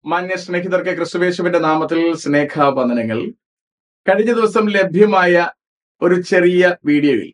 മാന്യ സ്നേഹിതർക്ക് ക്രിസ്തുവേശുവിന്റെ നാമത്തിൽ സ്നേഹാവന്ദനങ്ങൾ കഴിഞ്ഞ ദിവസം ലഭ്യമായ ഒരു ചെറിയ വീഡിയോയിൽ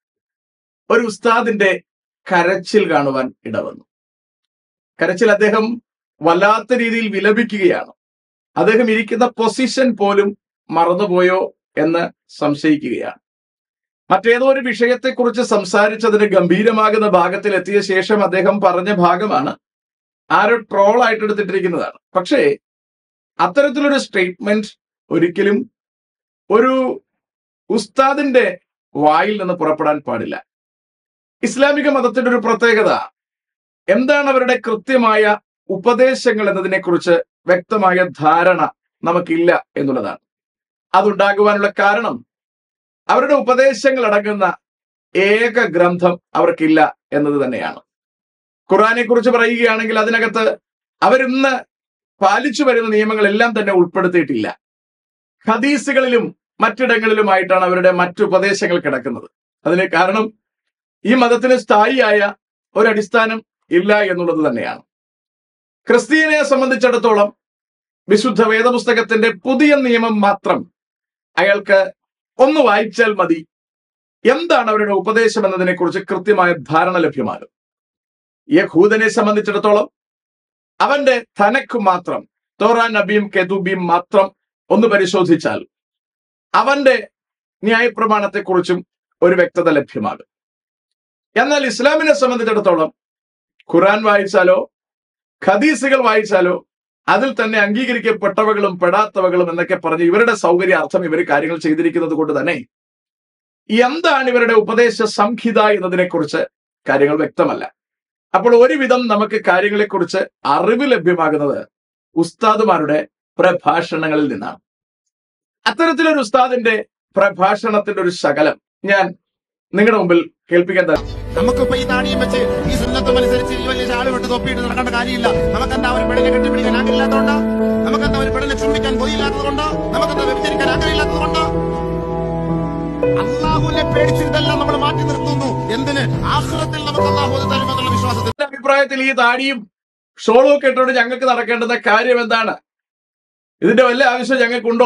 ഒരു ഉസ്താദിന്റെ കരച്ചിൽ കാണുവാൻ ഇടവന്നു കരച്ചിൽ അദ്ദേഹം വല്ലാത്ത രീതിയിൽ വിലപിക്കുകയാണ് അദ്ദേഹം ഇരിക്കുന്ന പൊസിഷൻ പോലും മറന്നുപോയോ എന്ന് സംശയിക്കുകയാണ് മറ്റേതോ ഒരു വിഷയത്തെക്കുറിച്ച് സംസാരിച്ചതിന് ഗംഭീരമാകുന്ന ഭാഗത്തിൽ എത്തിയ ശേഷം അദ്ദേഹം പറഞ്ഞ ഭാഗമാണ് ആരോ ട്രോൾ ആയിട്ട് എടുത്തിട്ടിരിക്കുന്നതാണ് പക്ഷേ അത്തരത്തിലൊരു സ്റ്റേറ്റ്മെന്റ് ഒരിക്കലും ഒരു ഉസ്താദിന്റെ വായിൽ നിന്ന് പുറപ്പെടാൻ പാടില്ല ഇസ്ലാമിക മതത്തിന്റെ ഒരു പ്രത്യേകത എന്താണ് അവരുടെ കൃത്യമായ ഉപദേശങ്ങൾ എന്നതിനെ കുറിച്ച് വ്യക്തമായ ധാരണ നമുക്കില്ല എന്നുള്ളതാണ് അതുണ്ടാകുവാനുള്ള കാരണം അവരുടെ ഉപദേശങ്ങൾ അടങ്ങുന്ന ഏക ഗ്രന്ഥം അവർക്കില്ല എന്നത് തന്നെയാണ് ഖുറാനെ കുറിച്ച് പറയുകയാണെങ്കിൽ അതിനകത്ത് അവരിന്ന് പാലിച്ചു വരുന്ന നിയമങ്ങളെല്ലാം തന്നെ ഉൾപ്പെടുത്തിയിട്ടില്ല ഹദീസുകളിലും മറ്റിടങ്ങളിലുമായിട്ടാണ് അവരുടെ മറ്റു ഉപദേശങ്ങൾ കിടക്കുന്നത് അതിന് കാരണം ഈ മതത്തിന് സ്ഥായിയായ ഒരടിസ്ഥാനം ഇല്ല എന്നുള്ളത് തന്നെയാണ് ക്രിസ്തീയനെ സംബന്ധിച്ചിടത്തോളം വിശുദ്ധ വേദപുസ്തകത്തിന്റെ പുതിയ നിയമം മാത്രം അയാൾക്ക് ഒന്ന് വായിച്ചാൽ മതി എന്താണ് അവരുടെ ഉപദേശം എന്നതിനെ കുറിച്ച് കൃത്യമായ ധാരണ ലഭ്യമാകും യഹൂദനെ സംബന്ധിച്ചിടത്തോളം അവന്റെ തനക്ക് മാത്രം തോറാ നബിയും കെതുബിയും മാത്രം ഒന്ന് പരിശോധിച്ചാൽ അവന്റെ ന്യായപ്രമാണത്തെക്കുറിച്ചും ഒരു വ്യക്തത ലഭ്യമാകും എന്നാൽ ഇസ്ലാമിനെ സംബന്ധിച്ചിടത്തോളം ഖുറാൻ വായിച്ചാലോ ഖദീസുകൾ വായിച്ചാലോ അതിൽ തന്നെ അംഗീകരിക്കപ്പെട്ടവകളും പെടാത്തവകളും എന്നൊക്കെ പറഞ്ഞ് ഇവരുടെ സൗകര്യാർത്ഥം ഇവർ കാര്യങ്ങൾ ചെയ്തിരിക്കുന്നത് കൊണ്ട് തന്നെ എന്താണ് ഇവരുടെ ഉപദേശ സംഹിത എന്നതിനെ കുറിച്ച് കാര്യങ്ങൾ വ്യക്തമല്ല അപ്പോൾ ഒരുവിധം നമുക്ക് കാര്യങ്ങളെക്കുറിച്ച് അറിവ് ലഭ്യമാകുന്നത് ഉസ്താദുമാരുടെ പ്രഭാഷണങ്ങളിൽ നിന്നാണ് അത്തരത്തിലൊരു ഉസ്താദിന്റെ പ്രഭാഷണത്തിന്റെ ഒരു ശകലം ഞാൻ നിങ്ങളുടെ മുമ്പിൽ കേൾപ്പിക്കാൻ തരാം നമുക്കിപ്പോ ഈ താടിയും വെച്ച് ഈ സുന്നത്തും അനുസരിച്ച് ഈ വലിയ ചാള് വിട്ട് തൊപ്പിയിട്ട് നടക്കേണ്ട കാര്യമില്ല നമുക്കെന്താ ഒരു പെണ്ണിനെ കെട്ടിപ്പിടിക്കാൻ ആഗ്രഹമില്ലാത്തതുകൊണ്ടോ നമുക്കെന്താ ഒരു പെണ്ണിനെ ചുംബിക്കാൻ കൊതിയില്ലാത്തതുകൊണ്ടോ നമുക്കെന്താ വ്യഭിചരിക്കാൻ ആഗ്രഹമില്ലാത്തതുകൊണ്ടോ അള്ളാഹുവിനെ പേടിച്ച് ഇതെല്ലാം നമ്മൾ മാറ്റി നിർത്തുന്നു എന്തിന് ആഹ്റത്തിൽ നമുക്ക് അള്ളാഹു അത് തരുമെന്നുള്ള വിശ്വാസത്തിൽ എന്റെ അഭിപ്രായത്തിൽ ഈ താടിയും ഷോളും ഒക്കെ ഇട്ടുകൊണ്ട് ഞങ്ങൾക്ക് നടക്കേണ്ടുന്ന കാര്യം എന്താണ് ഇതിന്റെ വല്ല ആവശ്യം ഞങ്ങൾക്കുണ്ടോ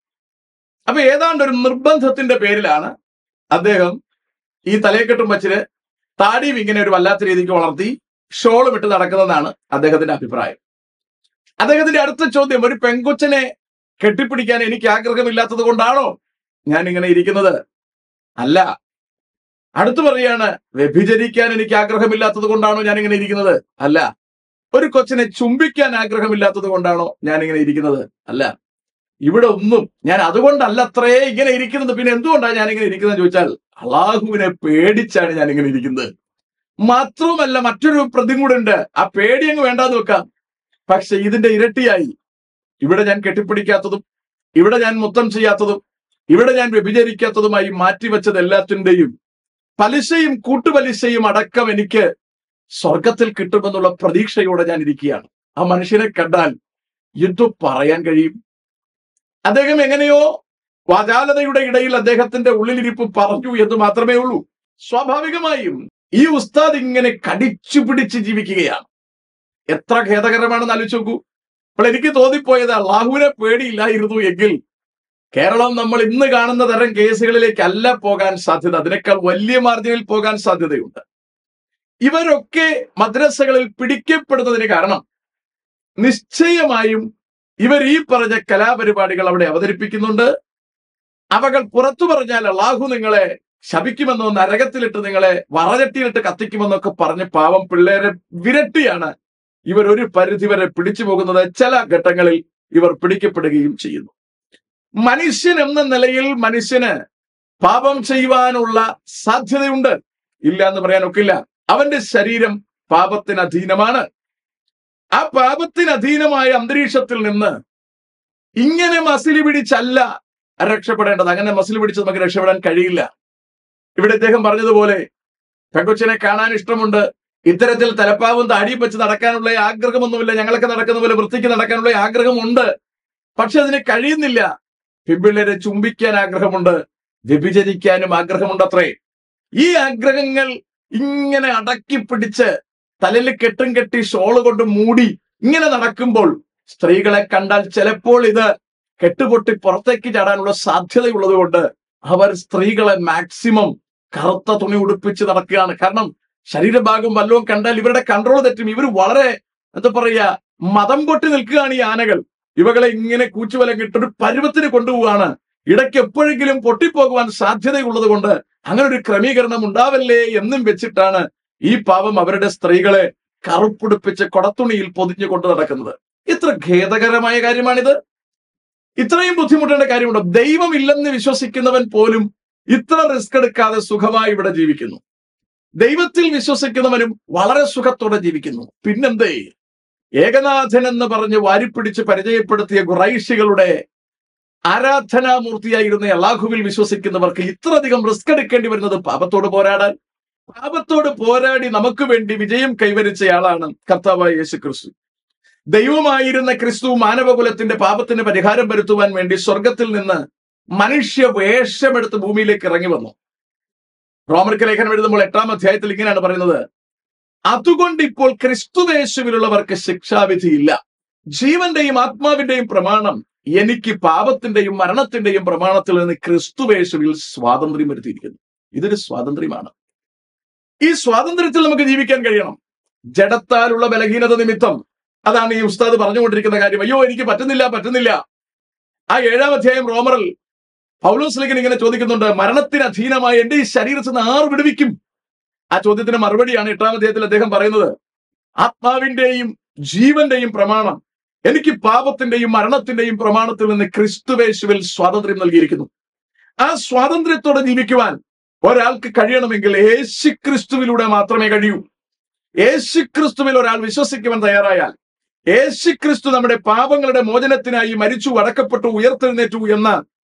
അപ്പൊ ഏതാണ്ട് ഒരു നിർബന്ധത്തിന്റെ പേരിലാണ് അദ്ദേഹം ഈ തലയെക്കെട്ടും വച്ചിന് താടിയും ഇങ്ങനെ ഒരു വല്ലാത്ത രീതിക്ക് വളർത്തി ഷോളും ഇട്ട് നടക്കുന്നതാണ് അദ്ദേഹത്തിന്റെ അഭിപ്രായം അദ്ദേഹത്തിന്റെ അടുത്ത ചോദ്യം ഒരു പെങ്കൊച്ചനെ കെട്ടിപ്പിടിക്കാൻ എനിക്ക് ആഗ്രഹമില്ലാത്തത് കൊണ്ടാണോ ഞാൻ ഇങ്ങനെ ഇരിക്കുന്നത് അല്ല അടുത്തു പറയാണ് വ്യഭിചരിക്കാൻ എനിക്ക് ആഗ്രഹമില്ലാത്തത് കൊണ്ടാണോ ഞാൻ ഇങ്ങനെ ഇരിക്കുന്നത് അല്ല ഒരു കൊച്ചിനെ ചുംബിക്കാൻ ആഗ്രഹമില്ലാത്തത് കൊണ്ടാണോ ഞാൻ ഇങ്ങനെ ഇരിക്കുന്നത് അല്ല ഇവിടെ ഒന്നും ഞാൻ അതുകൊണ്ടല്ല അത്രേ ഇങ്ങനെ ഇരിക്കുന്നത് പിന്നെ എന്തുകൊണ്ടാണ് ഞാൻ ഇങ്ങനെ ഇരിക്കുന്നത് ചോദിച്ചാൽ അള്ളാഹുവിനെ പേടിച്ചാണ് ഞാൻ ഇങ്ങനെ ഇരിക്കുന്നത് മാത്രവുമല്ല മറ്റൊരു പ്രതിയും കൂടെ ഉണ്ട് ആ പേടി അങ്ങ് വേണ്ടാന്ന് വെക്കാം പക്ഷെ ഇതിന്റെ ഇരട്ടിയായി ഇവിടെ ഞാൻ കെട്ടിപ്പിടിക്കാത്തതും ഇവിടെ ഞാൻ മുത്തം ചെയ്യാത്തതും ഇവിടെ ഞാൻ വ്യഭിചരിക്കാത്തതുമായി മാറ്റിവെച്ചത് എല്ലാത്തിന്റെയും പലിശയും കൂട്ടുപലിശയും അടക്കം എനിക്ക് സ്വർഗത്തിൽ കിട്ടുമെന്നുള്ള പ്രതീക്ഷയോടെ ഞാൻ ഇരിക്കുകയാണ് ആ മനുഷ്യനെ കണ്ടാൽ എന്തു പറയാൻ കഴിയും അദ്ദേഹം എങ്ങനെയോ വാചാലതയുടെ ഇടയിൽ അദ്ദേഹത്തിന്റെ ഉള്ളിലിരിപ്പ് പറഞ്ഞു എന്ന് മാത്രമേ ഉള്ളൂ സ്വാഭാവികമായും ഈ ഉസ്താദ് ഇങ്ങനെ കടിച്ചു പിടിച്ച് ജീവിക്കുകയാണ് എത്ര ഖേദകരമാണെന്ന് ആലോചിച്ച് നോക്കൂ അപ്പോൾ എനിക്ക് തോന്നിപ്പോയത് അള്ളാഹുവിനെ പേടിയില്ലായിരുന്നു എങ്കിൽ കേരളം നമ്മൾ ഇന്ന് കാണുന്ന തരം കേസുകളിലേക്കല്ല പോകാൻ സാധ്യത അതിനേക്കാൾ വലിയ മാർജിനിൽ പോകാൻ സാധ്യതയുണ്ട് ഇവരൊക്കെ മദ്രസകളിൽ പിടിക്കപ്പെടുന്നതിന് കാരണം നിശ്ചയമായും ഇവർ ഈ പറഞ്ഞ കലാപരിപാടികൾ അവിടെ അവതരിപ്പിക്കുന്നുണ്ട് അവകൾ പുറത്തു പറഞ്ഞാൽ അള്ളാഹു നിങ്ങളെ ശപിക്കുമെന്നോ നരകത്തിലിട്ട് നിങ്ങളെ വറചട്ടിയിലിട്ട് കത്തിക്കുമെന്നൊക്കെ പറഞ്ഞ് പാവം പിള്ളേരെ വിരട്ടിയാണ് ഇവർ ഒരു പരിധിവരെ പിടിച്ചു പോകുന്നത് ചില ഘട്ടങ്ങളിൽ ഇവർ പിടിക്കപ്പെടുകയും ചെയ്യുന്നു മനുഷ്യൻ എന്ന നിലയിൽ മനുഷ്യന് പാപം ചെയ്യുവാനുള്ള സാധ്യതയുണ്ട് ഇല്ല എന്ന് പറയാൻ ഒക്കില്ല അവന്റെ ശരീരം പാപത്തിന് അധീനമാണ് ആ പാപത്തിന് അധീനമായ അന്തരീക്ഷത്തിൽ നിന്ന് ഇങ്ങനെ മസിലി പിടിച്ചല്ല രക്ഷപ്പെടേണ്ടത് അങ്ങനെ മസിലി പിടിച്ച് നമുക്ക് രക്ഷപ്പെടാൻ കഴിയില്ല ഇവിടെ ഇദ്ദേഹം പറഞ്ഞതുപോലെ പെങ്കൊച്ചിനെ കാണാൻ ഇഷ്ടമുണ്ട് ഇത്തരത്തിൽ തലപ്പാവും താടിയും വെച്ച് നടക്കാനുള്ള ആഗ്രഹമൊന്നുമില്ല ഞങ്ങളൊക്കെ നടക്കുന്ന പോലെ വൃത്തിക്ക് നടക്കാനുള്ള ആഗ്രഹമുണ്ട് പക്ഷെ അതിന് കഴിയുന്നില്ല പെൺപിള്ളേരെ ചുംബിക്കാൻ ആഗ്രഹമുണ്ട് വ്യഭിചരിക്കാനും ആഗ്രഹമുണ്ട് അത്രേ ഈ ആഗ്രഹങ്ങൾ ഇങ്ങനെ അടക്കി പിടിച്ച് തലയിൽ കെട്ടും കെട്ടി ഷോള് കൊണ്ട് മൂടി ഇങ്ങനെ നടക്കുമ്പോൾ സ്ത്രീകളെ കണ്ടാൽ ചിലപ്പോൾ ഇത് കെട്ടുപൊട്ടി പുറത്തേക്ക് ചാടാനുള്ള സാധ്യതയുള്ളത് കൊണ്ട് അവർ സ്ത്രീകളെ മാക്സിമം കറുത്ത തുണി ഉടുപ്പിച്ച് നടക്കുകയാണ് കാരണം ശരീരഭാഗം വല്ലതും കണ്ടാൽ ഇവരുടെ കൺട്രോൾ തെറ്റും ഇവർ വളരെ എന്താ പറയാ മതം പൊട്ടി നിൽക്കുകയാണ് ഈ ആനകൾ ഇവകളെ ഇങ്ങനെ കൂച്ചുവലം കിട്ടൊരു പരുവത്തിന് കൊണ്ടുപോവാണ് ഇടയ്ക്ക് എപ്പോഴെങ്കിലും പൊട്ടിപ്പോകുവാൻ സാധ്യതയുള്ളത് കൊണ്ട് അങ്ങനെ ഒരു ക്രമീകരണം ഉണ്ടാവല്ലേ എന്നും വെച്ചിട്ടാണ് ഈ പാവം അവരുടെ സ്ത്രീകളെ കറുപ്പുടുപ്പിച്ച് കൊടത്തുണിയിൽ പൊതിഞ്ഞു കൊണ്ട് നടക്കുന്നത് ഇത്ര ഖേദകരമായ കാര്യമാണിത് ഇത്രയും ബുദ്ധിമുട്ടേണ്ട കാര്യമുണ്ടോ ദൈവമില്ലെന്ന് വിശ്വസിക്കുന്നവൻ പോലും ഇത്ര റിസ്ക് എടുക്കാതെ സുഖമായി ഇവിടെ ജീവിക്കുന്നു ദൈവത്തിൽ വിശ്വസിക്കുന്നവനും വളരെ സുഖത്തോടെ ജീവിക്കുന്നു പിന്നെന്തേ ഏകനാഥൻ എന്ന് പറഞ്ഞ് വാരിപ്പിടിച്ച് പരിചയപ്പെടുത്തിയ ഖുറൈശികളുടെ ആരാധനാമൂർത്തിയായിരുന്ന അള്ളാഹുവിൽ വിശ്വസിക്കുന്നവർക്ക് ഇത്രയധികം റിസ്ക് എടുക്കേണ്ടി വരുന്നത് പാപത്തോട് പോരാടാൻ പാപത്തോട് പോരാടി നമുക്ക് വേണ്ടി വിജയം കൈവരിച്ചയാളാണ് കർത്താവായ യേശു ക്രിസ്തു ദൈവമായിരുന്ന ക്രിസ്തു മാനവകുലത്തിന്റെ പാപത്തിന് പരിഹാരം വരുത്തുവാൻ വേണ്ടി സ്വർഗത്തിൽ നിന്ന് മനുഷ്യ വേഷമെടുത്ത് ഭൂമിയിലേക്ക് ഇറങ്ങി വന്നു റോമർക്ക് ലേഖനം എഴുതുമ്പോൾ എട്ടാം അധ്യായത്തിൽ ഇങ്ങനെയാണ് പറയുന്നത് അതുകൊണ്ട് ഇപ്പോൾ ക്രിസ്തുവേശുവിലുള്ളവർക്ക് ശിക്ഷാവിധിയില്ല ജീവന്റെയും ആത്മാവിന്റെയും പ്രമാണം എനിക്ക് പാപത്തിന്റെയും മരണത്തിന്റെയും പ്രമാണത്തിൽ നിന്ന് ക്രിസ്തുവേശുവിൽ സ്വാതന്ത്ര്യം വരുത്തിയിരിക്കുന്നു ഇതൊരു സ്വാതന്ത്ര്യമാണ് ഈ സ്വാതന്ത്ര്യത്തിൽ നമുക്ക് ജീവിക്കാൻ കഴിയണം ജഡത്താലുള്ള ബലഹീനത നിമിത്തം അതാണ് ഈ ഉസ്താദ് പറഞ്ഞുകൊണ്ടിരിക്കുന്ന കാര്യം അയ്യോ എനിക്ക് പറ്റുന്നില്ല പറ്റുന്നില്ല ആ ഏഴാം അധ്യായം റോമറിൽ പൗലോസ് ലേഖൻ ഇങ്ങനെ ചോദിക്കുന്നുണ്ട് മരണത്തിന് അധീനമായ എന്റെ ഈ ശരീരത്തിൽ നിന്ന് ആർ വിടുവിക്കും ആ ചോദ്യത്തിന് മറുപടിയാണ് എട്ടാം അധ്യായത്തിൽ അദ്ദേഹം പറയുന്നത് ആത്മാവിന്റെയും ജീവന്റെയും പ്രമാണം എനിക്ക് പാപത്തിന്റെയും മരണത്തിന്റെയും പ്രമാണത്തിൽ നിന്ന് ക്രിസ്തുവേശുവിൽ സ്വാതന്ത്ര്യം നൽകിയിരിക്കുന്നു ആ സ്വാതന്ത്ര്യത്തോടെ ജീവിക്കുവാൻ ഒരാൾക്ക് കഴിയണമെങ്കിൽ യേശു ക്രിസ്തുവിലൂടെ മാത്രമേ കഴിയൂ യേശു ക്രിസ്തുവിൽ ഒരാൾ വിശ്വസിക്കുവാൻ തയ്യാറായാൽ യേശു ക്രിസ്തു നമ്മുടെ പാപങ്ങളുടെ മോചനത്തിനായി മരിച്ചു അടക്കപ്പെട്ടു ഉയർത്തെഴുന്നേറ്റു എന്ന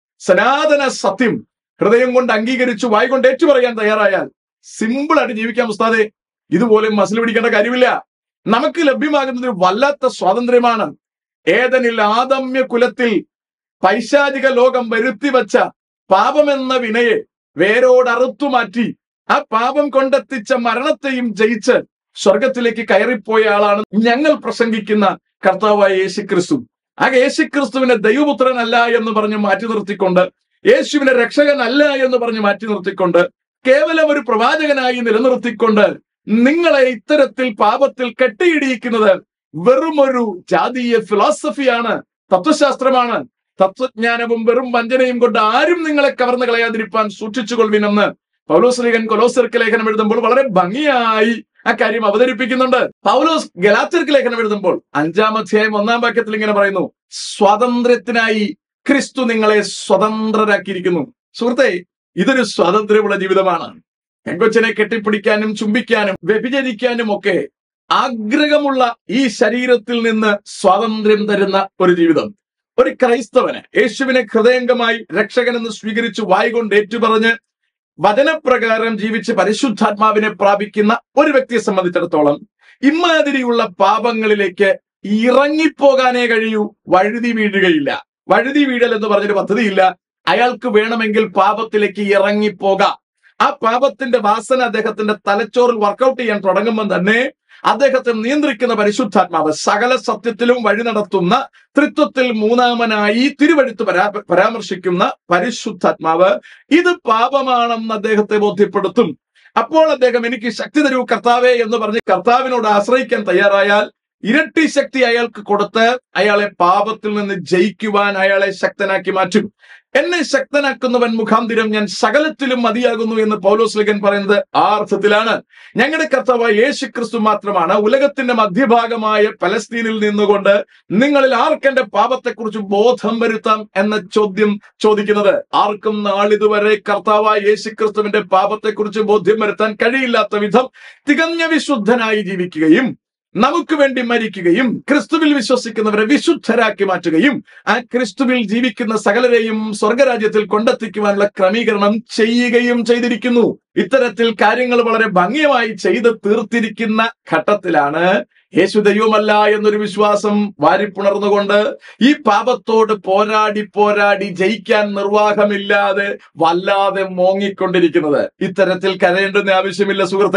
സനാതന സത്യം ഹൃദയം കൊണ്ട് അംഗീകരിച്ചു വായിക്കൊണ്ട് ഏറ്റുപറയാൻ തയ്യാറായാൽ സിമ്പിൾ ആയിട്ട് ജീവിക്കാം ഉസ്താദെ ഇതുപോലെ മസിൽ പിടിക്കേണ്ട കാര്യമില്ല നമുക്ക് ലഭ്യമാകുന്നത് ഒരു വല്ലാത്ത സ്വാതന്ത്ര്യമാണ് ഏതനിൽ ആദമ്യ കുലത്തിൽ പൈശാചിക ലോകം വരുത്തി വച്ച പാപമെന്ന വിനയെ വേരോട് അറുത്തു മാറ്റി ആ പാപം കൊണ്ടെത്തിച്ച മരണത്തെയും ജയിച്ച് സ്വർഗത്തിലേക്ക് കയറിപ്പോയ ആളാണ് ഞങ്ങൾ പ്രസംഗിക്കുന്ന കർത്താവായ യേശു ക്രിസ്തു ആ യേശു ക്രിസ്തുവിനെ ദൈവപുത്രനല്ല എന്ന് പറഞ്ഞ് മാറ്റി നിർത്തിക്കൊണ്ട് യേശുവിനെ രക്ഷകനല്ല എന്ന് പറഞ്ഞ് മാറ്റി നിർത്തിക്കൊണ്ട് കേവലം ഒരു പ്രവാചകനായി നിലനിർത്തിക്കൊണ്ട് നിങ്ങളെ ഇത്തരത്തിൽ പാപത്തിൽ കെട്ടിയിടിയിക്കുന്നത് വെറും ഒരു ജാതീയ ഫിലോസഫിയാണ് തത്വശാസ്ത്രമാണ് തത്വജ്ഞാനവും വെറും വഞ്ചനയും കൊണ്ട് ആരും നിങ്ങളെ കവർന്നു കളയാതിരിപ്പാൻ സൂക്ഷിച്ചുകൊള്ളുവിനെന്ന് പൗലോസ്ലികൻ കൊലോസർക്ക് ലേഖനം എഴുതുമ്പോൾ വളരെ ഭംഗിയായി ആ കാര്യം അവതരിപ്പിക്കുന്നുണ്ട് പൗലോസ് ഗലാത്തർക്ക് ലേഖനം എഴുതുമ്പോൾ അഞ്ചാം അധ്യായം ഒന്നാം വാക്യത്തിൽ ഇങ്ങനെ പറയുന്നു സ്വാതന്ത്ര്യത്തിനായി ക്രിസ്തു നിങ്ങളെ സ്വതന്ത്രരാക്കിയിരിക്കുന്നു സുഹൃത്തെ ഇതൊരു സ്വാതന്ത്ര്യമുള്ള ജീവിതമാണ് പെങ്കൊച്ചിനെ കെട്ടിപ്പിടിക്കാനും ചുംബിക്കാനും വ്യഭിചരിക്കാനും ഒക്കെ ആഗ്രഹമുള്ള ഈ ശരീരത്തിൽ നിന്ന് സ്വാതന്ത്ര്യം തരുന്ന ഒരു ജീവിതം ഒരു ക്രൈസ്തവന് യേശുവിനെ ഹൃദയംഗമായി രക്ഷകനെന്ന് സ്വീകരിച്ച് വായികൊണ്ട് ഏറ്റുപറഞ്ഞ് വചനപ്രകാരം ജീവിച്ച് പരിശുദ്ധാത്മാവിനെ പ്രാപിക്കുന്ന ഒരു വ്യക്തിയെ സംബന്ധിച്ചിടത്തോളം ഇമാതിരിയുള്ള പാപങ്ങളിലേക്ക് ഇറങ്ങിപ്പോകാനേ കഴിയൂ വഴുതി വീഴുകയില്ല വഴുതി വീഴൽ എന്ന് പറഞ്ഞൊരു പദ്ധതിയില്ല അയാൾക്ക് വേണമെങ്കിൽ പാപത്തിലേക്ക് ഇറങ്ങിപ്പോകാം ആ പാപത്തിന്റെ വാസന അദ്ദേഹത്തിന്റെ തലച്ചോറിൽ വർക്കൗട്ട് ചെയ്യാൻ തുടങ്ങുമ്പോൾ തന്നെ അദ്ദേഹത്തെ നിയന്ത്രിക്കുന്ന പരിശുദ്ധാത്മാവ് സകല സത്യത്തിലും വഴി നടത്തുന്ന തൃത്വത്തിൽ മൂന്നാമനായി തിരുവഴുത്ത് പരാ പരാമർശിക്കുന്ന പരിശുദ്ധാത്മാവ് ഇത് പാപമാണെന്ന് അദ്ദേഹത്തെ ബോധ്യപ്പെടുത്തും അപ്പോൾ അദ്ദേഹം എനിക്ക് ശക്തി തരൂ കർത്താവേ എന്ന് പറഞ്ഞ് കർത്താവിനോട് ആശ്രയിക്കാൻ തയ്യാറായാൽ ഇരട്ടി ശക്തി അയാൾക്ക് കൊടുത്ത് അയാളെ പാപത്തിൽ നിന്ന് ജയിക്കുവാൻ അയാളെ ശക്തനാക്കി മാറ്റും എന്നെ ശക്തനാക്കുന്നവൻ മുഖാന്തിരം ഞാൻ സകലത്തിലും മതിയാകുന്നു എന്ന് പൗലോസ് ലേഖൻ പറയുന്നത് ആ അർത്ഥത്തിലാണ് ഞങ്ങളുടെ കർത്താവായ യേശു ക്രിസ്തു മാത്രമാണ് ഉലകത്തിന്റെ മധ്യഭാഗമായ പലസ്തീനിൽ നിന്നുകൊണ്ട് നിങ്ങളിൽ ആർക്കെന്റെ പാപത്തെക്കുറിച്ച് ബോധം വരുത്താം എന്ന ചോദ്യം ചോദിക്കുന്നത് ആർക്കും നാളിതുവരെ കർത്താവായ യേശു ക്രിസ്തുവിന്റെ പാപത്തെക്കുറിച്ച് ബോധ്യം വരുത്താൻ കഴിയില്ലാത്ത വിധം തികഞ്ഞ വിശുദ്ധനായി ജീവിക്കുകയും നമുക്ക് വേണ്ടി മരിക്കുകയും ക്രിസ്തുവിൽ വിശ്വസിക്കുന്നവരെ വിശുദ്ധരാക്കി മാറ്റുകയും ആ ക്രിസ്തുവിൽ ജീവിക്കുന്ന സകലരെയും സ്വർഗരാജ്യത്തിൽ കൊണ്ടെത്തിക്കുവാനുള്ള ക്രമീകരണം ചെയ്യുകയും ചെയ്തിരിക്കുന്നു ഇത്തരത്തിൽ കാര്യങ്ങൾ വളരെ ഭംഗിയമായി ചെയ്ത് തീർത്തിരിക്കുന്ന ഘട്ടത്തിലാണ് യേശു ദൈവമല്ല എന്നൊരു വിശ്വാസം വാരിപ്പുണർന്നുകൊണ്ട് ഈ പാപത്തോട് പോരാടി പോരാടി ജയിക്കാൻ നിർവാഹമില്ലാതെ വല്ലാതെ മോങ്ങിക്കൊണ്ടിരിക്കുന്നത് ഇത്തരത്തിൽ കരയേണ്ടുന്ന ആവശ്യമില്ല സുഹൃത്തെ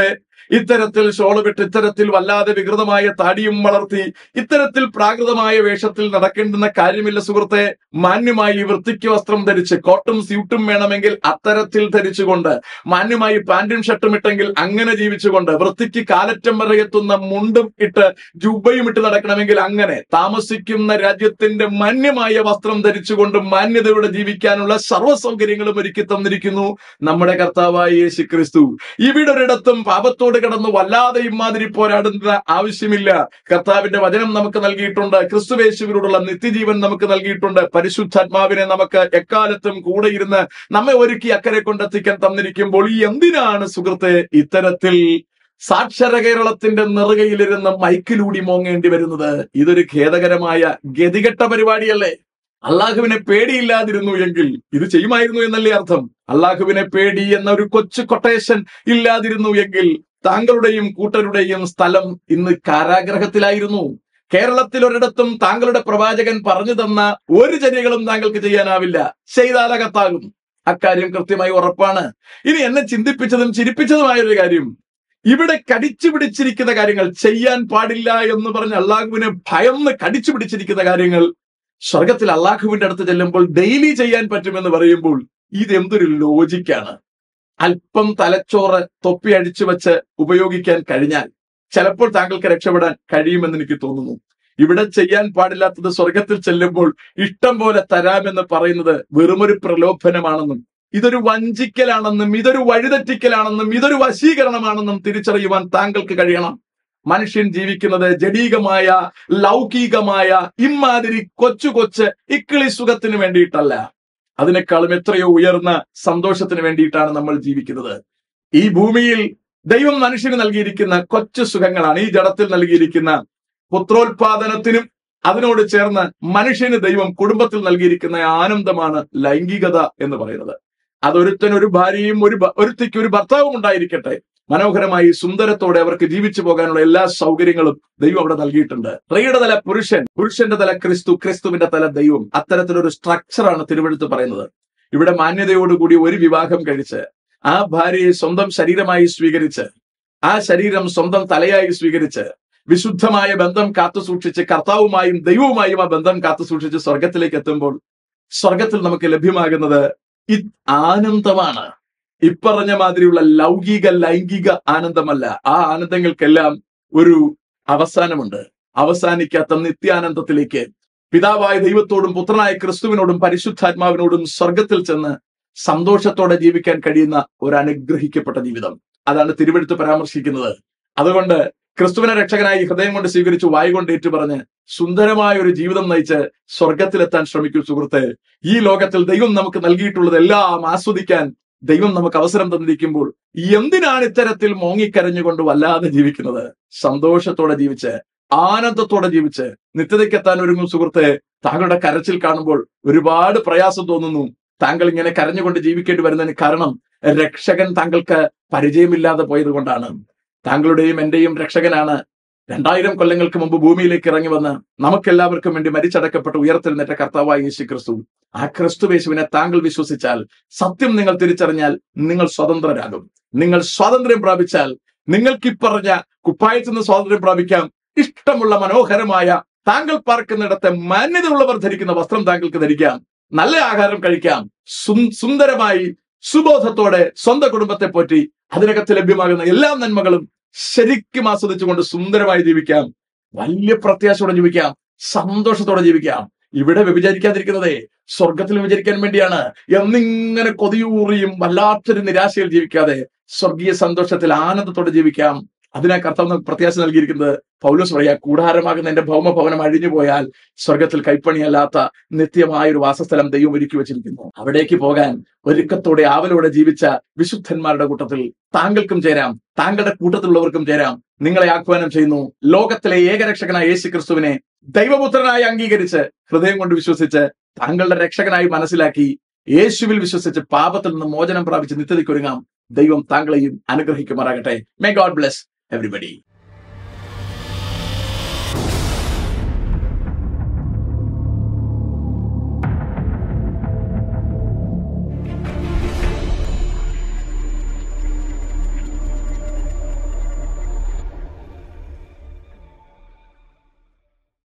ഇത്തരത്തിൽ ഷോളുവിട്ട് ഇത്തരത്തിൽ വല്ലാതെ വികൃതമായ താടിയും വളർത്തി ഇത്തരത്തിൽ പ്രാകൃതമായ വേഷത്തിൽ നടക്കേണ്ടുന്ന കാര്യമില്ല സുഹൃത്തെ മാന്യമായി വൃത്തിക്ക് വസ്ത്രം ധരിച്ച് കോട്ടും സ്യൂട്ടും വേണമെങ്കിൽ അത്തരത്തിൽ ധരിച്ചുകൊണ്ട് മാന്യമായി പാന്റും ഷർട്ടും ഇട്ടെങ്കിൽ അങ്ങനെ ജീവിച്ചുകൊണ്ട് വൃത്തിക്ക് കാലറ്റം വരെ എത്തുന്ന മുണ്ടും ഇട്ട് ജുബയും ഇട്ട് നടക്കണമെങ്കിൽ അങ്ങനെ താമസിക്കുന്ന രാജ്യത്തിന്റെ മാന്യമായ വസ്ത്രം ധരിച്ചുകൊണ്ട് മാന്യതയോടെ ജീവിക്കാനുള്ള സർവ്വ സൗകര്യങ്ങളും ഒരുക്കി തന്നിരിക്കുന്നു നമ്മുടെ കർത്താവായ യേശു ക്രിസ്തു ഇവിടെ ഒരിടത്തും പാപത്തോട് കിടന്ന് വല്ലാതെ ഇമാതിരി പോരാടുന്ന ആവശ്യമില്ല കർത്താവിന്റെ വചനം നമുക്ക് നൽകിയിട്ടുണ്ട് ക്രിസ്തുവേശുവിനോടുള്ള നിത്യജീവൻ നമുക്ക് നൽകിയിട്ടുണ്ട് പരിശുദ്ധാത്മാവിനെ നമുക്ക് എക്കാലത്തും കൂടെ ഇരുന്ന് നമ്മെ ഒരുക്കി അക്കരെ കൊണ്ടെത്തിക്കാൻ തന്നിരിക്കുമ്പോൾ ഈ എന്തിനാണ് സുഹൃത്തെ ഇത്തരത്തിൽ സാക്ഷര കേരളത്തിന്റെ നെറുകയിലിരുന്ന് മൈക്കിലൂടി മോങ്ങേണ്ടി വരുന്നത് ഇതൊരു ഖേദകരമായ ഗതികെട്ട പരിപാടിയല്ലേ അള്ളാഹുവിനെ പേടിയില്ലാതിരുന്നു എങ്കിൽ ഇത് ചെയ്യുമായിരുന്നു എന്നല്ലേ അർത്ഥം അള്ളാഹുവിനെ പേടി എന്ന ഒരു കൊച്ചു കൊട്ടേഷൻ ഇല്ലാതിരുന്നു എങ്കിൽ താങ്കളുടെയും കൂട്ടരുടെയും സ്ഥലം ഇന്ന് കാരാഗ്രഹത്തിലായിരുന്നു കേരളത്തിൽ ഒരിടത്തും താങ്കളുടെ പ്രവാചകൻ പറഞ്ഞു തന്ന ഒരു ചര്യകളും താങ്കൾക്ക് ചെയ്യാനാവില്ല ചെയ്താലകത്താകും അക്കാര്യം കൃത്യമായി ഉറപ്പാണ് ഇനി എന്നെ ചിന്തിപ്പിച്ചതും ചിരിപ്പിച്ചതുമായ ഒരു കാര്യം ഇവിടെ കടിച്ചു പിടിച്ചിരിക്കുന്ന കാര്യങ്ങൾ ചെയ്യാൻ പാടില്ല എന്ന് പറഞ്ഞ് അള്ളാഹുവിനെ ഭയന്ന് കടിച്ചു പിടിച്ചിരിക്കുന്ന കാര്യങ്ങൾ സ്വർഗത്തിൽ അള്ളാഹുവിന്റെ അടുത്ത് ചെല്ലുമ്പോൾ ഡെയിലി ചെയ്യാൻ പറ്റുമെന്ന് പറയുമ്പോൾ ഇതെന്തൊരു ലോജിക്കാണ് അല്പം തലച്ചോറ് തൊപ്പി അടിച്ചു വെച്ച് ഉപയോഗിക്കാൻ കഴിഞ്ഞാൽ ചിലപ്പോൾ താങ്കൾക്ക് രക്ഷപ്പെടാൻ കഴിയുമെന്ന് എനിക്ക് തോന്നുന്നു ഇവിടെ ചെയ്യാൻ പാടില്ലാത്തത് സ്വർഗത്തിൽ ചെല്ലുമ്പോൾ ഇഷ്ടം പോലെ തരാമെന്ന് പറയുന്നത് വെറുമൊരു പ്രലോഭനമാണെന്നും ഇതൊരു വഞ്ചിക്കലാണെന്നും ഇതൊരു വഴിതെറ്റിക്കലാണെന്നും ഇതൊരു വശീകരണമാണെന്നും തിരിച്ചറിയുവാൻ താങ്കൾക്ക് കഴിയണം മനുഷ്യൻ ജീവിക്കുന്നത് ജഡീകമായ ലൗകികമായ ഇമാതിരി കൊച്ചു കൊച്ച് ഇക്കിളി സുഖത്തിന് വേണ്ടിയിട്ടല്ല അതിനേക്കാളും എത്രയോ ഉയർന്ന സന്തോഷത്തിന് വേണ്ടിയിട്ടാണ് നമ്മൾ ജീവിക്കുന്നത് ഈ ഭൂമിയിൽ ദൈവം മനുഷ്യന് നൽകിയിരിക്കുന്ന കൊച്ചു സുഖങ്ങളാണ് ഈ ജഡത്തിൽ നൽകിയിരിക്കുന്ന പുത്രോത്പാദനത്തിനും അതിനോട് ചേർന്ന് മനുഷ്യന് ദൈവം കുടുംബത്തിൽ നൽകിയിരിക്കുന്ന ആനന്ദമാണ് ലൈംഗികത എന്ന് പറയുന്നത് അതൊരുത്തന് ഒരു ഭാര്യയും ഒരു ഭ- ഒരുത്തിക്ക് ഒരു ഭർത്താവും ഉണ്ടായിരിക്കട്ടെ മനോഹരമായി സുന്ദരത്തോടെ അവർക്ക് ജീവിച്ചു പോകാനുള്ള എല്ലാ സൗകര്യങ്ങളും ദൈവം അവിടെ നൽകിയിട്ടുണ്ട് സ്ത്രീയുടെ തല പുരുഷൻ പുരുഷന്റെ തല ക്രിസ്തു ക്രിസ്തുവിന്റെ തല ദൈവം അത്തരത്തിലൊരു സ്ട്രക്ചറാണ് തിരുവഴുത്ത് പറയുന്നത് ഇവിടെ മാന്യതയോടുകൂടി ഒരു വിവാഹം കഴിച്ച് ആ ഭാര്യയെ സ്വന്തം ശരീരമായി സ്വീകരിച്ച് ആ ശരീരം സ്വന്തം തലയായി സ്വീകരിച്ച് വിശുദ്ധമായ ബന്ധം കാത്തു സൂക്ഷിച്ച് കർത്താവുമായും ദൈവവുമായും ആ ബന്ധം കാത്തു സൂക്ഷിച്ച് സ്വർഗത്തിലേക്ക് എത്തുമ്പോൾ സ്വർഗത്തിൽ നമുക്ക് ലഭ്യമാകുന്നത് ഈ ആനന്ദമാണ് ഇപ്പറഞ്ഞ മാതിരിയുള്ള ലൗകിക ലൈംഗിക ആനന്ദമല്ല ആ ആനന്ദങ്ങൾക്കെല്ലാം ഒരു അവസാനമുണ്ട് അവസാനിക്കാത്ത നിത്യാനന്ദത്തിലേക്ക് പിതാവായ ദൈവത്തോടും പുത്രനായ ക്രിസ്തുവിനോടും പരിശുദ്ധാത്മാവിനോടും സ്വർഗത്തിൽ ചെന്ന് സന്തോഷത്തോടെ ജീവിക്കാൻ കഴിയുന്ന ഒരു അനുഗ്രഹിക്കപ്പെട്ട ജീവിതം അതാണ് തിരുവെടുത്ത് പരാമർശിക്കുന്നത് അതുകൊണ്ട് ക്രിസ്തുവിനെ രക്ഷകനായി ഹൃദയം കൊണ്ട് സ്വീകരിച്ചു വായു കൊണ്ട് ഏറ്റുപറഞ്ഞ് സുന്ദരമായ ഒരു ജീവിതം നയിച്ച് സ്വർഗത്തിലെത്താൻ ശ്രമിക്കൂ സുഹൃത്തെ ഈ ലോകത്തിൽ ദൈവം നമുക്ക് നൽകിയിട്ടുള്ളതെല്ലാം ആസ്വദിക്കാൻ ദൈവം നമുക്ക് അവസരം തന്നിരിക്കുമ്പോൾ എന്തിനാണ് ഇത്തരത്തിൽ മോങ്ങിക്കരഞ്ഞുകൊണ്ട് വല്ലാതെ ജീവിക്കുന്നത് സന്തോഷത്തോടെ ജീവിച്ച് ആനന്ദത്തോടെ ജീവിച്ച് നിത്യതയ്ക്കെത്താൻ ഒരുങ്ങും സുഹൃത്തെ താങ്കളുടെ കരച്ചിൽ കാണുമ്പോൾ ഒരുപാട് പ്രയാസം തോന്നുന്നു താങ്കൾ ഇങ്ങനെ കരഞ്ഞുകൊണ്ട് ജീവിക്കേണ്ടി വരുന്നതിന് കാരണം രക്ഷകൻ താങ്കൾക്ക് പരിചയമില്ലാതെ പോയത് കൊണ്ടാണ് താങ്കളുടെയും എന്റെയും രക്ഷകനാണ് രണ്ടായിരം കൊല്ലങ്ങൾക്ക് മുമ്പ് ഭൂമിയിലേക്ക് ഇറങ്ങി വന്ന് നമുക്കെല്ലാവർക്കും വേണ്ടി മരിച്ചടക്കപ്പെട്ട് ഉയർത്തെഴുന്നേറ്റ കർത്താവായ യേശു ക്രിസ്തു ആ ക്രിസ്തു യേശുവിനെ താങ്കൾ വിശ്വസിച്ചാൽ സത്യം നിങ്ങൾ തിരിച്ചറിഞ്ഞാൽ നിങ്ങൾ സ്വതന്ത്രരാകും നിങ്ങൾ സ്വാതന്ത്ര്യം പ്രാപിച്ചാൽ നിങ്ങൾക്ക് ഈ പറഞ്ഞ കുപ്പായത്തിൽ നിന്ന് സ്വാതന്ത്ര്യം പ്രാപിക്കാം ഇഷ്ടമുള്ള മനോഹരമായ താങ്കൾ പാർക്കുന്നിടത്തെ മാന്യതയുള്ളവർ ധരിക്കുന്ന വസ്ത്രം താങ്കൾക്ക് ധരിക്കാം നല്ല ആഹാരം കഴിക്കാം സും- സുന്ദരമായി സുബോധത്തോടെ സ്വന്തം കുടുംബത്തെ പോറ്റി അതിനകത്ത് ലഭ്യമാകുന്ന എല്ലാ നന്മകളും ശരിക്കും ആസ്വദിച്ചുകൊണ്ട് സുന്ദരമായി ജീവിക്കാം വലിയ പ്രത്യാശയോടെ ജീവിക്കാം സന്തോഷത്തോടെ ജീവിക്കാം ഇവിടെ വ്യഭിചരിക്കാതിരിക്കുന്നതേ സ്വർഗത്തിൽ വിചരിക്കാൻ വേണ്ടിയാണ് എന്നിങ്ങനെ കൊതിയൂറിയും വല്ലാത്തൊരു നിരാശയിൽ ജീവിക്കാതെ സ്വർഗീയ സന്തോഷത്തിൽ ആനന്ദത്തോടെ ജീവിക്കാം അതിനാ കർത്താവ് നമുക്ക് പ്രത്യാശ നൽകിയിരിക്കുന്നത് പൗലോസ് പറയാ കൂടാരമാകുന്ന എന്റെ ഭൗമഭവനം അഴിഞ്ഞു പോയാൽ സ്വർഗത്തിൽ കൈപ്പണിയല്ലാത്ത നിത്യമായ ഒരു വാസസ്ഥലം ദൈവം ഒരുക്കി വെച്ചിരിക്കുന്നു അവിടേക്ക് പോകാൻ ഒരുക്കത്തോടെ ആവലോടെ ജീവിച്ച വിശുദ്ധന്മാരുടെ കൂട്ടത്തിൽ താങ്കൾക്കും ചേരാം താങ്കളുടെ കൂട്ടത്തിലുള്ളവർക്കും ചേരാം നിങ്ങളെ ആഹ്വാനം ചെയ്യുന്നു ലോകത്തിലെ ഏകരക്ഷകനായ യേശു ക്രിസ്തുവിനെ ദൈവപുത്രനായി അംഗീകരിച്ച് ഹൃദയം കൊണ്ട് വിശ്വസിച്ച് താങ്കളുടെ രക്ഷകനായി മനസ്സിലാക്കി യേശുവിൽ വിശ്വസിച്ച് പാപത്തിൽ നിന്ന് മോചനം പ്രാപിച്ച് നിത്യതയ്ക്കൊരുങ്ങാം ദൈവം താങ്കളെയും അനുഗ്രഹിക്കുമാറാകട്ടെ മേ ഗോഡ് ബ്ലെസ് എവറിബഡി